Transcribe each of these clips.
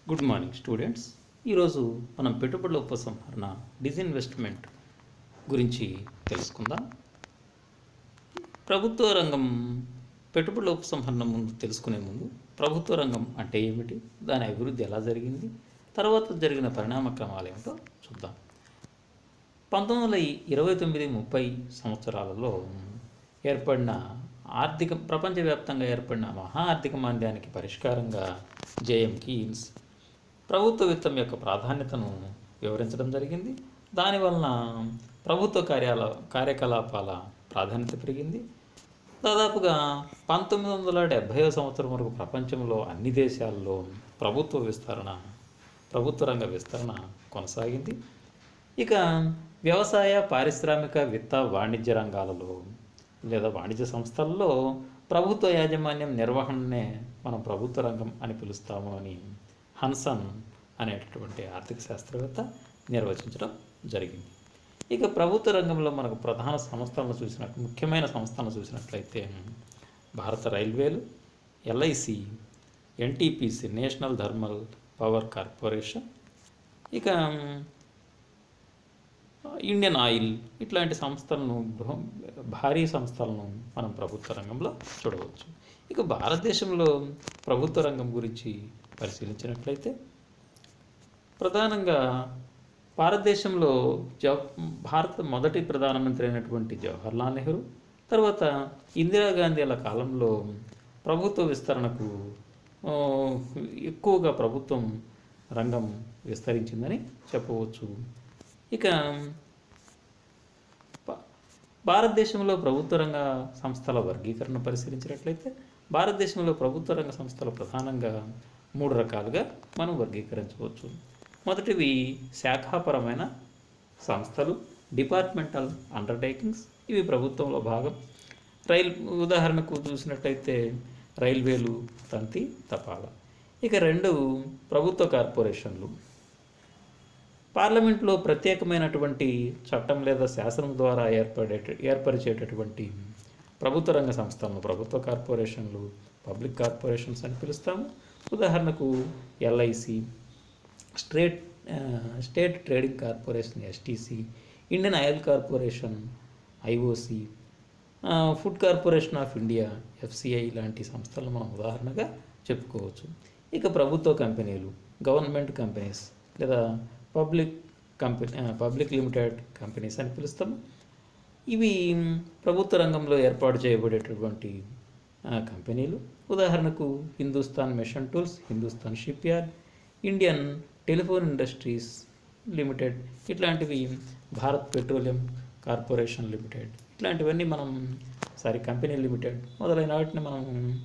good morning students ఈరోజు మనం పెట్టుబడుల ఉపసంహరణ డిజిన్వెస్ట్మెంట్ గురించి తెలుసుకుందాం ప్రభుత్వ రంగం పెట్టుబడుల ఉపసంహరణ ముందు తెలుసుకునే ముందు ప్రభుత్వ రంగం అంటే ఏమిటి దాని అభివృద్ధి ఎలా జరిగింది తర్వాత జరిగిన పరిణామ క్రమాలు ఏమిటో చూద్దాం పంతొమ్మిది వందల ఇరవై తొమ్మిది ముప్పై సంవత్సరాలలో ఏర్పడిన ఆర్థిక ప్రపంచవ్యాప్తంగా ఏర్పడిన మహా ఆర్థిక మాంద్యానికి పరిష్కారంగా జేఎం కీన్స్ ప్రభుత్వ విత్తం యొక్క ప్రాధాన్యతను వివరించడం జరిగింది దానివలన ప్రభుత్వ కార్యాల కార్యకలాపాల ప్రాధాన్యత పెరిగింది దాదాపుగా పంతొమ్మిది వందల డెబ్భై సంవత్సరం వరకు ప్రపంచంలో అన్ని దేశాల్లో ప్రభుత్వ విస్తరణ ప్రభుత్వ రంగ విస్తరణ కొనసాగింది ఇక వ్యవసాయ పారిశ్రామిక విత్త వాణిజ్య రంగాలలో లేదా వాణిజ్య సంస్థల్లో ప్రభుత్వ యాజమాన్యం నిర్వహణనే మనం ప్రభుత్వ రంగం అని పిలుస్తాము అని హన్సన్ అనేటటువంటి ఆర్థిక శాస్త్రవేత్త నిర్వచించడం జరిగింది ఇక ప్రభుత్వ రంగంలో మనకు ప్రధాన సంస్థలను చూసినట్టు ముఖ్యమైన సంస్థలను చూసినట్లయితే భారత రైల్వేలు LIC NTPC national thermal power corporation ఇక ఇండియన్ ఆయిల్ ఇట్లాంటి సంస్థలను బృహ- భారీ సంస్థలను మనం ప్రభుత్వ రంగంలో చూడవచ్చు ఇక భారతదేశంలో ప్రభుత్వ రంగం గురించి పరిశీలించినట్లయితే ప్రధానంగా భారతదేశంలో జవ భారత మొదటి ప్రధానమంత్రి అయినటువంటి జవహర్లాల్ నెహ్రూ తర్వాత ఇందిరాగాంధీల కాలంలో ప్రభుత్వ విస్తరణకు ఆ, ఎక్కువగా ప్రభుత్వం రంగం విస్తరించిందని చెప్పవచ్చు ఇక భా- భారతదేశంలో ప్రభుత్వ రంగ సంస్థల వర్గీకరణ పరిశీలించినట్లయితే భారతదేశంలో ప్రభుత్వ రంగ సంస్థలు ప్రధానంగా మూడు రకాలుగా మనం వర్గీకరించవచ్చు మొదటివి శాఖాపరమైన సంస్థలు డిపార్ట్మెంటల్ అండర్టేకింగ్స్ ఇవి ప్రభుత్వంలో భాగం రైల్ ఉదాహరణకు చూసినట్టయితే రైల్వేలు తంతి తపాలా ఇక రెండు ప్రభుత్వ కార్పొరేషన్లు పార్లమెంట్లో ప్రత్యేకమైనటువంటి చట్టం లేదా శాసనం ద్వారా ఏర్పడే ఏర్పరిచేటటువంటి ప్రభుత్వ రంగ సంస్థలను ప్రభుత్వ కార్పొరేషన్లు పబ్లిక్ కార్పొరేషన్స్ అని పిలుస్తాము ఉదాహరణకు ఎల్ఐసి స్టేట్ ఆ, state trading corporation STC Indian oil corporation IOC ఆ, food corporation of India FCI లాంటి సంస్థలను మనం ఉదాహరణగా చెప్పుకోవచ్చు ఇక ప్రభుత్వ కంపెనీలు గవర్నమెంట్ కంపెనీస్ లేదా public company public limited companies అని పిలుస్తాము ఇవి ప్రభుత్వ రంగంలో ఏర్పాటు చేయబడేటటువంటి ఆ, కంపెనీలు ఉదాహరణకు Hindustan machine tools Hindustan ship yard Indian telephone industries limited ఇట్లాంటివి భారత్ పెట్రోలియం కార్పొరేషన్ లిమిటెడ్ ఇట్లాంటివన్నీ మనం సారీ కంపెనీ లిమిటెడ్ మొదలైన వాటిని మనం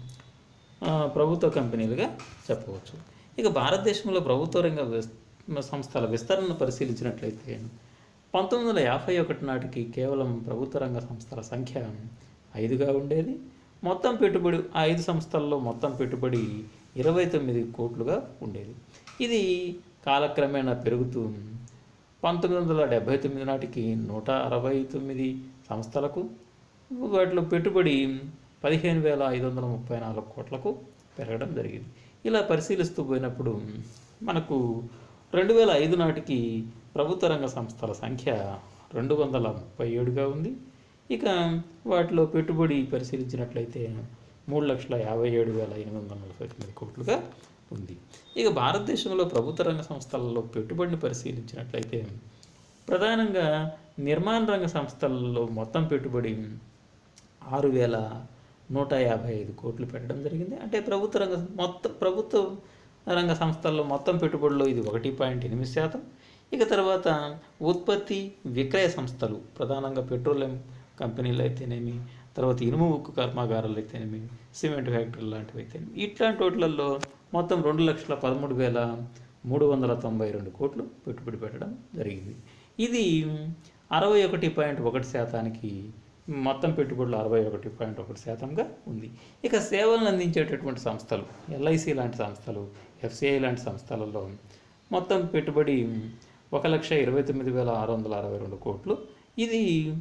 ఆ, ప్రభుత్వ కంపెనీలుగా చెప్పవచ్చు ఇక భారతదేశంలో ప్రభుత్వ రంగ విస్- సంస్థల విస్తరణను పరిశీలించినట్లయితే పంతొమ్మిది వందల యాభై ఒకటి నాటికి కేవలం ప్రభుత్వ రంగ సంస్థల సంఖ్య ఐదుగా ఉండేది మొత్తం పెట్టుబడి ఆ ఐదు సంస్థల్లో మొత్తం పెట్టుబడి ఇరవై తొమ్మిది కోట్లుగా ఉండేది ఇది కాలక్రమేణా పెరుగుతూ పంతొమ్మిది వందల డెబ్భై తొమ్మిది నాటికి నూట అరవై తొమ్మిది సంస్థలకు వాటిలో పెట్టుబడి పదిహేను వేల ఐదు వందల ముప్పై నాలుగు కోట్లకు పెరగడం జరిగింది ఇలా పరిశీలిస్తూ పోయినప్పుడు మనకు రెండు వేల ఐదు నాటికి ప్రభుత్వ రంగ సంస్థల సంఖ్య రెండు వందల ముప్పై ఏడుగా ఉంది ఇక వాటిలో పెట్టుబడి పరిశీలించినట్లయితే మూడు లక్షల యాభై ఏడు వేల ఎనిమిది వందల నలభై తొమ్మిది కోట్లుగా ఉంది ఇక భారతదేశంలో ప్రభుత్వ రంగ సంస్థలలో పెట్టుబడిని పరిశీలించినట్లయితే ప్రధానంగా నిర్మాణ రంగ సంస్థలలో మొత్తం పెట్టుబడి ఆరు వేల నూట యాభై ఐదు కోట్లు పెట్టడం జరిగింది అంటే ప్రభుత్వ రంగ మొత్తం ప్రభుత్వ రంగ సంస్థల్లో మొత్తం పెట్టుబడిలో ఇది ఒకటి పాయింట్ ఎనిమిది శాతం ఇక తర్వాత ఉత్పత్తి విక్రయ సంస్థలు ప్రధానంగా పెట్రోలియం కంపెనీలు అయితేనేమి తర్వాత ఇనుము ఉక్కు కర్మాగారాలు అయితేనేమి సిమెంట్ ఫ్యాక్టరీలు లాంటివి అయితేనేమి ఇట్లాంటి వాటిలలో మొత్తం రెండు లక్షల పదమూడు వేల మూడు వందల తొంభై రెండు కోట్లు పెట్టుబడి పెట్టడం జరిగింది ఇది అరవై ఒకటి పాయింట్ ఒకటి శాతానికి మొత్తం పెట్టుబడులు అరవై ఒకటి పాయింట్ ఒకటి శాతంగా ఉంది ఇక సేవలను అందించేటటువంటి సంస్థలు ఎల్ఐసి లాంటి సంస్థలు ఎఫ్సిఐ లాంటి సంస్థలలో మొత్తం పెట్టుబడి ఒక లక్ష ఇరవై తొమ్మిది వేల ఆరు వందల అరవై రెండు కోట్లు ఇది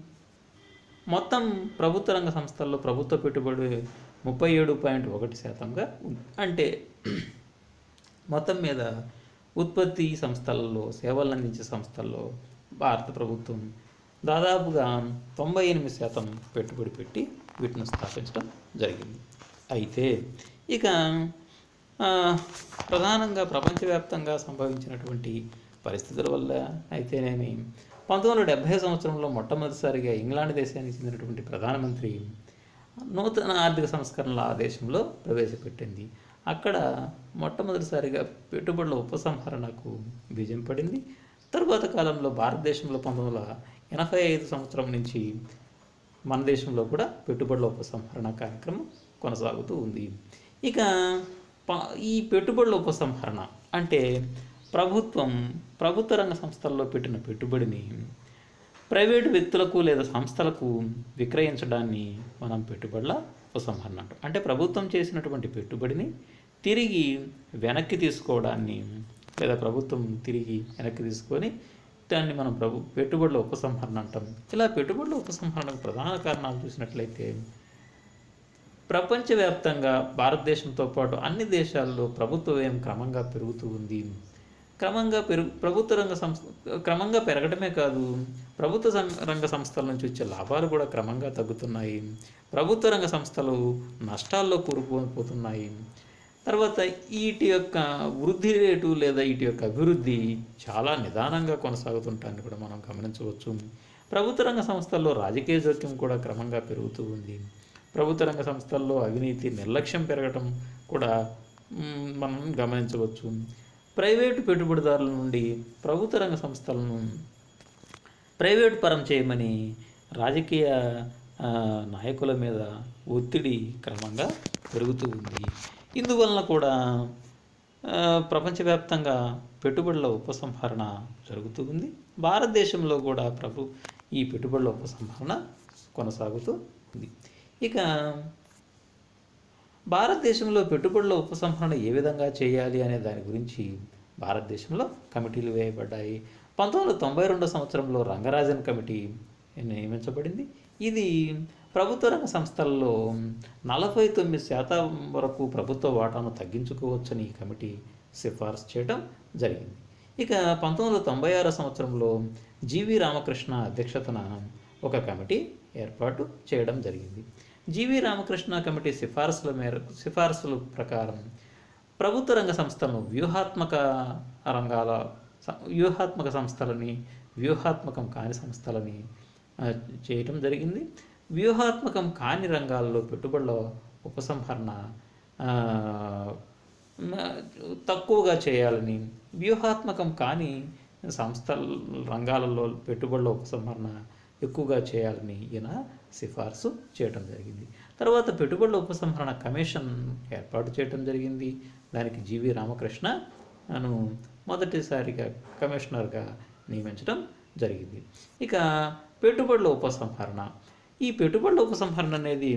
మొత్తం ప్రభుత్వ రంగ సంస్థల్లో ప్రభుత్వ పెట్టుబడి ముప్పై ఏడు పాయింట్ ఒకటి శాతంగా ఉంది అంటే మొత్తం మీద ఉత్పత్తి సంస్థలలో సేవలు అందించే సంస్థల్లో భారత ప్రభుత్వం దాదాపుగా తొంభై ఎనిమిది శాతం పెట్టుబడి పెట్టి వీటిని స్థాపించడం జరిగింది అయితే ఇక ఆ, ప్రధానంగా ప్రపంచవ్యాప్తంగా సంభవించినటువంటి పరిస్థితుల వల్ల అయితేనేమి పంతొమ్మిది వందల డెబ్భై సంవత్సరంలో మొట్టమొదటిసారిగా ఇంగ్లాండ్ దేశానికి చెందినటువంటి ప్రధానమంత్రి నూతన ఆర్థిక సంస్కరణల ఆ దేశంలో ప్రవేశపెట్టింది అక్కడ మొట్టమొదటిసారిగా పెట్టుబడుల ఉపసంహరణకు బీజం పడింది తరువాత కాలంలో భారతదేశంలో పంతొమ్మిది వందల ఎనభై ఐదు సంవత్సరం నుంచి మన దేశంలో కూడా పెట్టుబడుల ఉపసంహరణ కార్యక్రమం కొనసాగుతూ ఉంది ఇక ప- ఈ పెట్టుబడుల ఉపసంహరణ అంటే ప్రభుత్వం ప్రభుత్వ రంగ సంస్థల్లో పెట్టిన పెట్టుబడిని ప్రైవేటు వ్యక్తులకు లేదా సంస్థలకు విక్రయించడాన్ని మనం పెట్టుబడుల ఉపసంహరణ అంటాం అంటే ప్రభుత్వం చేసినటువంటి పెట్టుబడిని తిరిగి వెనక్కి తీసుకోవడాన్ని లేదా ప్రభుత్వం తిరిగి వెనక్కి తీసుకొని దాన్ని మనం ప్రభు పెట్టుబడుల ఉపసంహరణ అంటాం ఇలా పెట్టుబడుల ఉపసంహరణకు ప్రధాన కారణాలు చూసినట్లయితే ప్రపంచవ్యాప్తంగా భారతదేశంతో పాటు అన్ని దేశాల్లో ప్రభుత్వ వ్యయం క్రమంగా పెరుగుతూ ఉంది క్రమంగా పెరుగు ప్రభుత్వ రంగ సంస్థ క్రమంగా పెరగడమే కాదు ప్రభుత్వ సం- రంగ సంస్థల నుంచి వచ్చే లాభాలు కూడా క్రమంగా తగ్గుతున్నాయి ప్రభుత్వ రంగ సంస్థలు నష్టాల్లో కూరుకుపోతున్నాయి తర్వాత వీటి యొక్క వృద్ధి రేటు లేదా వీటి యొక్క అభివృద్ధి చాలా నిదానంగా కొనసాగుతుంటాన్ని కూడా మనం గమనించవచ్చు ప్రభుత్వ రంగ సంస్థల్లో రాజకీయ జోక్యం కూడా క్రమంగా పెరుగుతూ ఉంది ప్రభుత్వ రంగ సంస్థల్లో అవినీతి నిర్లక్ష్యం పెరగటం కూడా మ్, మనం గమనించవచ్చు ప్రైవేటు పెట్టుబడిదారుల నుండి ప్రభుత్వ రంగ సంస్థలను ప్రైవేట్ పరం చేయమని రాజకీయ ఆ, నాయకుల మీద ఒత్తిడి క్రమంగా పెరుగుతూ ఉంది ఇందువలన కూడా ఆ, ప్రపంచవ్యాప్తంగా పెట్టుబడుల ఉపసంహరణ జరుగుతూ ఉంది భారతదేశంలో కూడా ప్రభు ఈ పెట్టుబడుల ఉపసంహరణ కొనసాగుతూ ఉంది ఇక భారతదేశంలో పెట్టుబడుల ఉపసంహరణ ఏ విధంగా చేయాలి అనే దాని గురించి భారతదేశంలో కమిటీలు వేయబడ్డాయి పంతొమ్మిది వందల తొంభై రెండో సంవత్సరంలో రంగరాజన్ కమిటీ నియమించబడింది ఇది ప్రభుత్వ రంగ సంస్థల్లో నలభై తొమ్మిది శాతం వరకు ప్రభుత్వ వాటాను తగ్గించుకోవచ్చని ఈ కమిటీ సిఫార్సు చేయడం జరిగింది ఇక పంతొమ్మిది వందల తొంభై ఆరో సంవత్సరంలో జీవి రామకృష్ణ అధ్యక్షతన ఒక కమిటీ ఏర్పాటు చేయడం జరిగింది జీవి రామకృష్ణ కమిటీ సిఫార్సుల మేరకు సిఫార్సుల ప్రకారం ప్రభుత్వ రంగ సంస్థలను వ్యూహాత్మక రంగాల స- వ్యూహాత్మక సంస్థలని వ్యూహాత్మకం కాని సంస్థలని ఆ, చేయటం జరిగింది వ్యూహాత్మకం కాని రంగాల్లో పెట్టుబడుల ఉపసంహరణ ఆ, మ- తక్కువగా చేయాలని వ్యూహాత్మకం కాని సంస్థల రంగాలలో పెట్టుబడుల ఉపసంహరణ ఎక్కువగా చేయాలని ఈయన సిఫార్సు చేయడం జరిగింది తర్వాత పెట్టుబడుల ఉపసంహరణ కమిషన్ ఏర్పాటు చేయడం జరిగింది దానికి జీవి రామకృష్ణ అను మొదటిసారిగా కమిషనర్గా నియమించడం జరిగింది ఇక పెట్టుబడుల ఉపసంహరణ ఈ పెట్టుబడుల ఉపసంహరణ అనేది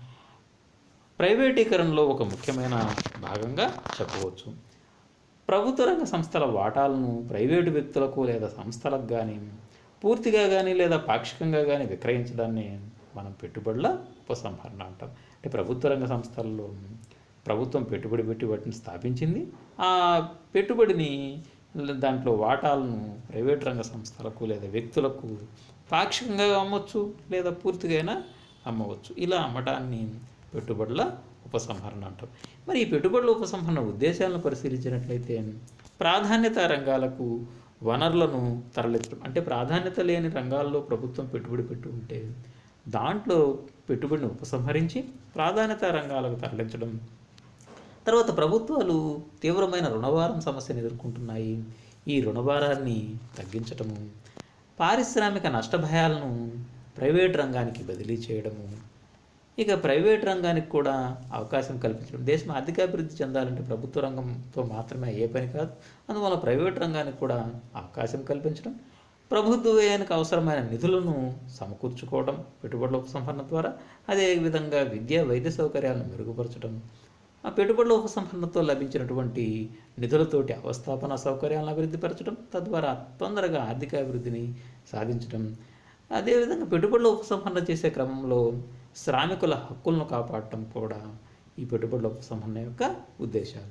ప్రైవేటీకరణలో ఒక ముఖ్యమైన భాగంగా చెప్పవచ్చు ప్రభుత్వ రంగ సంస్థల వాటాలను ప్రైవేటు వ్యక్తులకు లేదా సంస్థలకు కానీ పూర్తిగా కానీ లేదా పాక్షికంగా కానీ విక్రయించడాన్ని మనం పెట్టుబడుల ఉపసంహరణ అంటాం అంటే ప్రభుత్వ రంగ సంస్థల్లో ప్రభుత్వం పెట్టుబడి పెట్టి వాటిని స్థాపించింది ఆ పెట్టుబడిని దాంట్లో వాటాలను ప్రైవేట్ రంగ సంస్థలకు లేదా వ్యక్తులకు పాక్షికంగా అమ్మవచ్చు లేదా పూర్తిగా అయినా అమ్మవచ్చు ఇలా అమ్మటాన్ని పెట్టుబడుల ఉపసంహరణ అంటాం మరి ఈ పెట్టుబడుల ఉపసంహరణ ఉద్దేశాలను పరిశీలించినట్లయితే ప్రాధాన్యత రంగాలకు వనరులను తరలించడం అంటే ప్రాధాన్యత లేని రంగాల్లో ప్రభుత్వం పెట్టుబడి పెట్టి ఉంటే దాంట్లో పెట్టుబడిని ఉపసంహరించి ప్రాధాన్యత రంగాలకు తరలించడం తర్వాత ప్రభుత్వాలు తీవ్రమైన రుణభారం సమస్యను ఎదుర్కొంటున్నాయి ఈ రుణభారాన్ని తగ్గించటము పారిశ్రామిక నష్టభయాలను ప్రైవేట్ రంగానికి బదిలీ చేయడము ఇక ప్రైవేట్ రంగానికి కూడా అవకాశం కల్పించడం దేశం ఆర్థికాభివృద్ధి చెందాలంటే ప్రభుత్వ రంగంతో మాత్రమే అయ్యే పని కాదు అందువల్ల ప్రైవేట్ రంగానికి కూడా అవకాశం కల్పించడం ప్రభుత్వ వ్యయానికి అవసరమైన నిధులను సమకూర్చుకోవడం పెట్టుబడుల ఉపసంహరణ ద్వారా అదేవిధంగా విద్యా వైద్య సౌకర్యాలను మెరుగుపరచడం ఆ పెట్టుబడుల ఉపసంహరణతో లభించినటువంటి నిధులతోటి అవస్థాపన సౌకర్యాలను అభివృద్ధిపరచడం తద్వారా తొందరగా ఆర్థిక అభివృద్ధిని సాధించడం అదేవిధంగా పెట్టుబడుల ఉపసంహరణ చేసే క్రమంలో శ్రామికుల హక్కులను కాపాడటం కూడా ఈ పెట్టుబడుల ఉపసంహరణ యొక్క ఉద్దేశాలు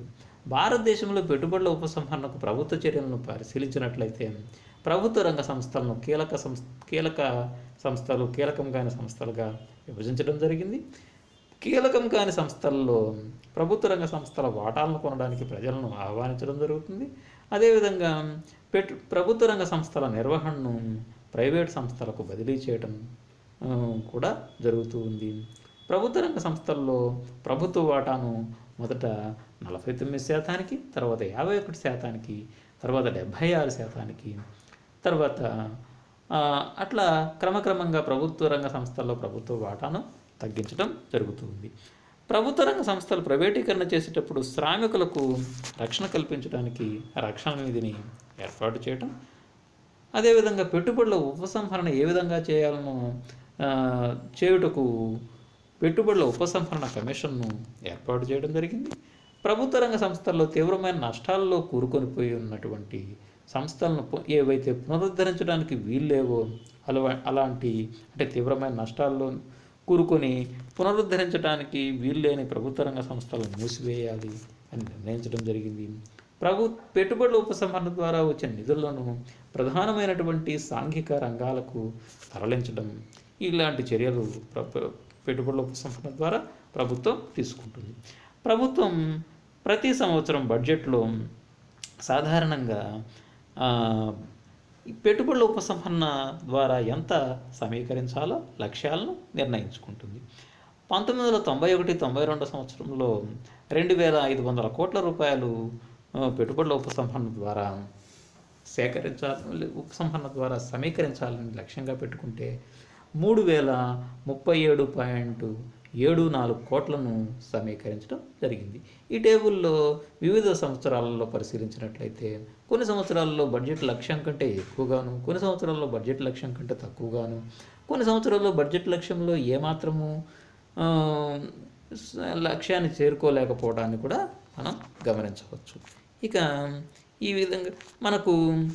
భారతదేశంలో పెట్టుబడుల ఉపసంహరణకు ప్రభుత్వ చర్యలను పరిశీలించినట్లయితే ప్రభుత్వ రంగ సంస్థలను కీలక సంస్థ కీలక సంస్థలు కీలకం కాని సంస్థలుగా విభజించడం జరిగింది కీలకం కాని సంస్థల్లో ప్రభుత్వ రంగ సంస్థల వాటాలను కొనడానికి ప్రజలను ఆహ్వానించడం జరుగుతుంది అదేవిధంగా పెట్టు ప్రభుత్వ రంగ సంస్థల నిర్వహణను ప్రైవేట్ సంస్థలకు బదిలీ చేయడం ఆ, కూడా జరుగుతూ ఉంది ప్రభుత్వ రంగ సంస్థల్లో ప్రభుత్వ వాటాను మొదట నలభై తొమ్మిది శాతానికి తర్వాత యాభై ఒకటి శాతానికి తర్వాత డెబ్భై ఆరు శాతానికి తర్వాత ఆ, అట్లా క్రమక్రమంగా ప్రభుత్వ రంగ సంస్థల్లో ప్రభుత్వ వాటాను తగ్గించడం జరుగుతుంది ప్రభుత్వ రంగ సంస్థలు ప్రైవేటీకరణ చేసేటప్పుడు శ్రామికులకు రక్షణ కల్పించడానికి రక్షణ నిధిని ఏర్పాటు చేయటం అదేవిధంగా పెట్టుబడుల ఉపసంహరణ ఏ విధంగా చేయాలనో ఆ, చేయుటకు పెట్టుబడుల ఉపసంహరణ కమిషన్ను ఏర్పాటు చేయడం జరిగింది ప్రభుత్వ రంగ సంస్థల్లో తీవ్రమైన నష్టాల్లో కూరుకొని పోయి ఉన్నటువంటి సంస్థలను పు- ఏవైతే పునరుద్ధరించడానికి వీల్లేవో అలవా అలాంటి అంటే తీవ్రమైన నష్టాల్లో కూరుకొని పునరుద్ధరించడానికి వీల్లేని ప్రభుత్వ రంగ సంస్థలను మూసివేయాలి అని నిర్ణయించడం జరిగింది ప్రభు పెట్టుబడుల ఉపసంహరణ ద్వారా వచ్చే నిధులను ప్రధానమైనటువంటి సాంఘిక రంగాలకు తరలించడం ఇలాంటి చర్యలు ప్ర- ప్ర- పెట్టుబడుల ఉపసంహరణ ద్వారా ప్రభుత్వం తీసుకుంటుంది ప్రభుత్వం ప్రతి సంవత్సరం బడ్జెట్లో సాధారణంగా ఆ, ఈ పెట్టుబడుల ఉపసంహరణ ద్వారా ఎంత సమీకరించాలో లక్ష్యాలను నిర్ణయించుకుంటుంది పంతొమ్మిది వందల తొంభై ఒకటి తొంభై రెండు సంవత్సరంలో రెండు వేల ఐదు వందల కోట్ల రూపాయలు ఆ, పెట్టుబడుల ఉపసంహరణ ద్వారా సేకరించాలి ఉపసంహరణ ద్వారా సమీకరించాలని లక్ష్యంగా పెట్టుకుంటే మూడు వేల ముప్పై ఏడు పాయింట్ ఏడు నాలుగు కోట్లను సమీకరించడం జరిగింది ఈ టేబుల్లో వివిధ సంవత్సరాలలో పరిశీలించినట్లయితే కొన్ని సంవత్సరాల్లో బడ్జెట్ లక్ష్యం కంటే ఎక్కువగాను కొన్ని సంవత్సరాల్లో బడ్జెట్ లక్ష్యం కంటే తక్కువగాను కొన్ని సంవత్సరాల్లో బడ్జెట్ లక్ష్యంలో ఏమాత్రము ఆ, స- లక్ష్యాన్ని చేరుకోలేకపోవడాన్ని కూడా మనం గమనించవచ్చు ఇక ఈ విధంగా మనకు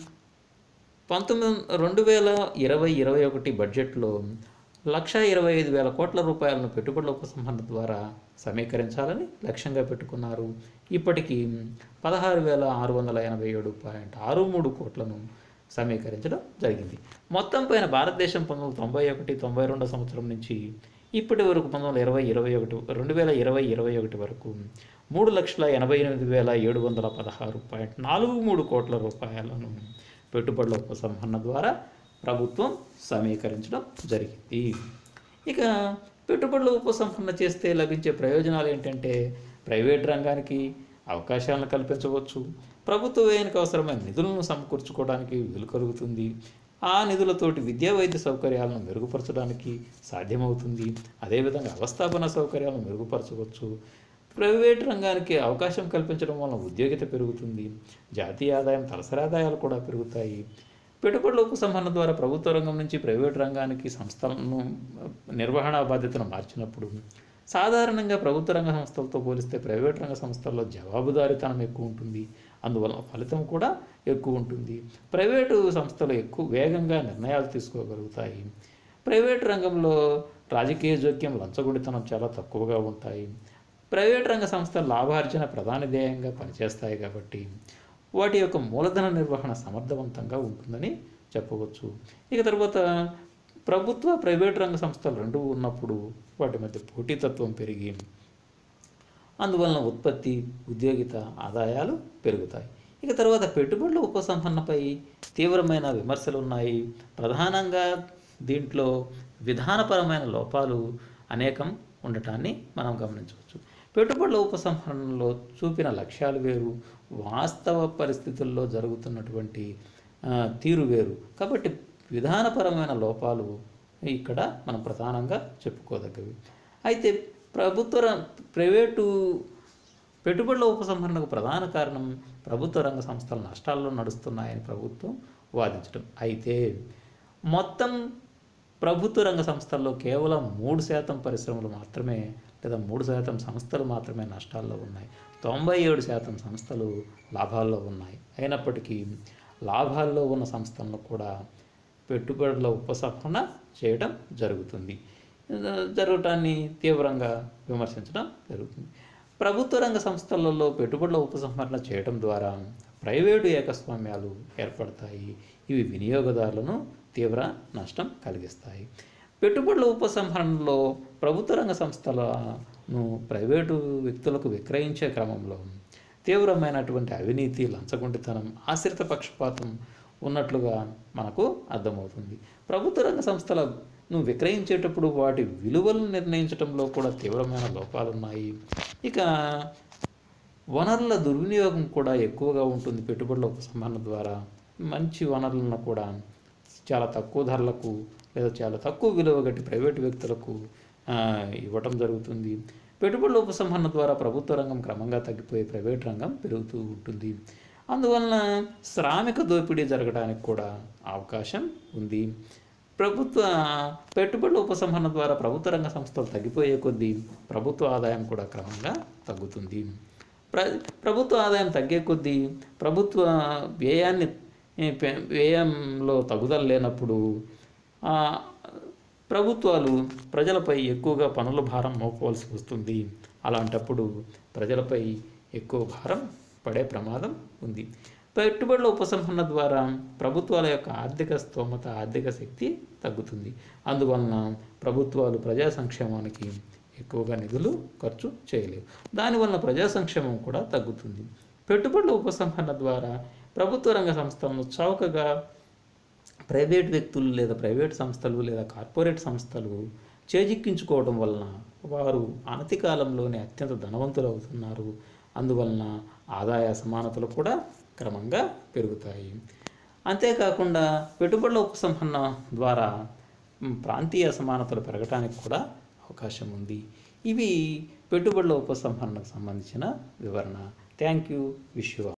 పంతొమ్మిది రెండు వేల ఇరవై ఇరవై ఒకటి బడ్జెట్లో లక్ష ఇరవై ఐదు వేల కోట్ల రూపాయలను పెట్టుబడుల ఉపసంహరణ ద్వారా సమీకరించాలని లక్ష్యంగా పెట్టుకున్నారు ఇప్పటికీ పదహారు వేల ఆరు వందల ఎనభై ఏడు పాయింట్ ఆరు మూడు కోట్లను సమీకరించడం జరిగింది మొత్తం పైన భారతదేశం పంతొమ్మిది వందల తొంభై ఒకటి తొంభై రెండు సంవత్సరం నుంచి ఇప్పటి వరకు పంతొమ్మిది వందల ఇరవై ఇరవై ఒకటి రెండు వేల ఇరవై ఇరవై ఒకటి వరకు మూడు లక్షల ఎనభై ఎనిమిది వేల ఏడు వందల పదహారు పాయింట్ నాలుగు మూడు కోట్ల రూపాయలను పెట్టుబడుల ఉపసంహరణ ద్వారా ప్రభుత్వం సమీకరించడం జరిగింది ఇక పెట్టుబడుల ఉపసంహరణ చేస్తే లభించే ప్రయోజనాలు ఏంటంటే ప్రైవేట్ రంగానికి అవకాశాలను కల్పించవచ్చు ప్రభుత్వ వ్యయానికి అవసరమైన నిధులను సమకూర్చుకోవడానికి వీలు కలుగుతుంది ఆ నిధులతోటి విద్యా వైద్య సౌకర్యాలను మెరుగుపరచడానికి సాధ్యమవుతుంది అదేవిధంగా అవస్థాపన సౌకర్యాలను మెరుగుపరచవచ్చు ప్రైవేట్ రంగానికి అవకాశం కల్పించడం వలన ఉద్యోగిత పెరుగుతుంది జాతీయ ఆదాయం తలసరి ఆదాయాలు కూడా పెరుగుతాయి పెట్టుబడుల ఉపసంహరణ ద్వారా ప్రభుత్వ రంగం నుంచి ప్రైవేట్ రంగానికి సంస్థలను నిర్వహణ బాధ్యతను మార్చినప్పుడు సాధారణంగా ప్రభుత్వ రంగ సంస్థలతో పోలిస్తే ప్రైవేట్ రంగ సంస్థల్లో జవాబుదారీతనం ఎక్కువ ఉంటుంది అందువలన ఫలితం కూడా ఎక్కువ ఉంటుంది ప్రైవేటు సంస్థలు ఎక్కువ వేగంగా నిర్ణయాలు తీసుకోగలుగుతాయి ప్రైవేట్ రంగంలో రాజకీయ జోక్యం లంచగొడితనం చాలా తక్కువగా ఉంటాయి ప్రైవేట్ రంగ సంస్థలు లాభార్జన ప్రధాన ధ్యేయంగా పనిచేస్తాయి కాబట్టి వాటి యొక్క మూలధన నిర్వహణ సమర్థవంతంగా ఉంటుందని చెప్పవచ్చు ఇక తర్వాత ప్రభుత్వ ప్రైవేట్ రంగ సంస్థలు రెండు ఉన్నప్పుడు వాటి మధ్య పోటీతత్వం పెరిగి అందువలన ఉత్పత్తి ఉద్యోగిత ఆదాయాలు పెరుగుతాయి ఇక తర్వాత పెట్టుబడుల ఉపసంహరణపై తీవ్రమైన విమర్శలు ఉన్నాయి ప్రధానంగా దీంట్లో విధానపరమైన లోపాలు అనేకం ఉండటాన్ని మనం గమనించవచ్చు పెట్టుబడుల ఉపసంహరణలో చూపిన లక్ష్యాలు వేరు వాస్తవ పరిస్థితుల్లో జరుగుతున్నటువంటి ఆ, తీరు వేరు కాబట్టి విధానపరమైన లోపాలు ఇక్కడ మనం ప్రధానంగా చెప్పుకోదగ్గవి అయితే ప్రభుత్వ రం- ప్రైవేటు పెట్టుబడుల ఉపసంహరణకు ప్రధాన కారణం ప్రభుత్వ రంగ సంస్థలు నష్టాల్లో నడుస్తున్నాయని ప్రభుత్వం వాదించడం అయితే మొత్తం ప్రభుత్వ రంగ సంస్థల్లో కేవలం మూడు శాతం పరిశ్రమలు మాత్రమే లేదా మూడు శాతం సంస్థలు మాత్రమే నష్టాల్లో ఉన్నాయి తొంభై ఏడు శాతం సంస్థలు లాభాల్లో ఉన్నాయి అయినప్పటికీ లాభాల్లో ఉన్న సంస్థలను కూడా పెట్టుబడుల ఉపసంహరణ చేయడం జరుగుతుంది జరగటాన్ని తీవ్రంగా విమర్శించడం జరుగుతుంది ప్రభుత్వ రంగ సంస్థలలో పెట్టుబడుల ఉపసంహరణ చేయడం ద్వారా ప్రైవేటు ఏకస్వామ్యాలు ఏర్పడతాయి ఇవి వినియోగదారులను తీవ్ర నష్టం కలిగిస్తాయి పెట్టుబడుల ఉపసంహరణలో ప్రభుత్వ రంగ సంస్థలను ప్రైవేటు వ్యక్తులకు విక్రయించే క్రమంలో తీవ్రమైనటువంటి అవినీతి లంచగొండితనం ఆశ్రిత పక్షపాతం ఉన్నట్లుగా మనకు అర్థమవుతుంది ప్రభుత్వ రంగ సంస్థలను విక్రయించేటప్పుడు వాటి విలువలను నిర్ణయించడంలో కూడా తీవ్రమైన లోపాలున్నాయి ఇక వనరుల దుర్వినియోగం కూడా ఎక్కువగా ఉంటుంది పెట్టుబడుల ఉపసంహరణ ద్వారా మంచి వనరులను కూడా చాలా తక్కువ ధరలకు లేదా చాలా తక్కువ విలువ గట్టి ప్రైవేటు వ్యక్తులకు ఆ, ఇవ్వటం జరుగుతుంది పెట్టుబడుల ఉపసంహరణ ద్వారా ప్రభుత్వ రంగం క్రమంగా తగ్గిపోయి ప్రైవేట్ రంగం పెరుగుతూ ఉంటుంది అందువలన శ్రామిక దోపిడీ జరగడానికి కూడా అవకాశం ఉంది ప్రభుత్వ పెట్టుబడుల ఉపసంహరణ ద్వారా ప్రభుత్వ రంగ సంస్థలు తగ్గిపోయే కొద్దీ ప్రభుత్వ ఆదాయం కూడా క్రమంగా తగ్గుతుంది ప్ర ప్రభుత్వ ఆదాయం తగ్గే కొద్దీ ప్రభుత్వ వ్యయాన్ని ఏ, పె- వ్యయంలో తగ్గుదల లేనప్పుడు ఆ, ప్రభుత్వాలు ప్రజలపై ఎక్కువగా పనుల భారం మోపవలసి వస్తుంది అలాంటప్పుడు ప్రజలపై ఎక్కువ భారం పడే ప్రమాదం ఉంది పెట్టుబడుల ఉపసంహరణ ద్వారా ప్రభుత్వాల యొక్క ఆర్థిక స్తోమత ఆర్థిక శక్తి తగ్గుతుంది అందువలన ప్రభుత్వాలు ప్రజా సంక్షేమానికి ఎక్కువగా నిధులు ఖర్చు చేయలేవు దానివలన ప్రజా సంక్షేమం కూడా తగ్గుతుంది పెట్టుబడుల ఉపసంహరణ ద్వారా ప్రభుత్వ రంగ సంస్థలను చౌకగా ప్రైవేట్ వ్యక్తులు లేదా ప్రైవేట్ సంస్థలు లేదా కార్పొరేట్ సంస్థలు చేజిక్కించుకోవడం వలన వారు అనతి కాలంలోనే అత్యంత ధనవంతులు అవుతున్నారు అందువలన ఆదాయ అసమానతలు కూడా క్రమంగా పెరుగుతాయి అంతేకాకుండా పెట్టుబడుల ఉపసంహరణ ద్వారా మ్, ప్రాంతీయ అసమానతలు పెరగడానికి కూడా అవకాశం ఉంది ఇవి పెట్టుబడుల ఉపసంహరణకు సంబంధించిన వివరణ థ్యాంక్ యూ విష్ యూ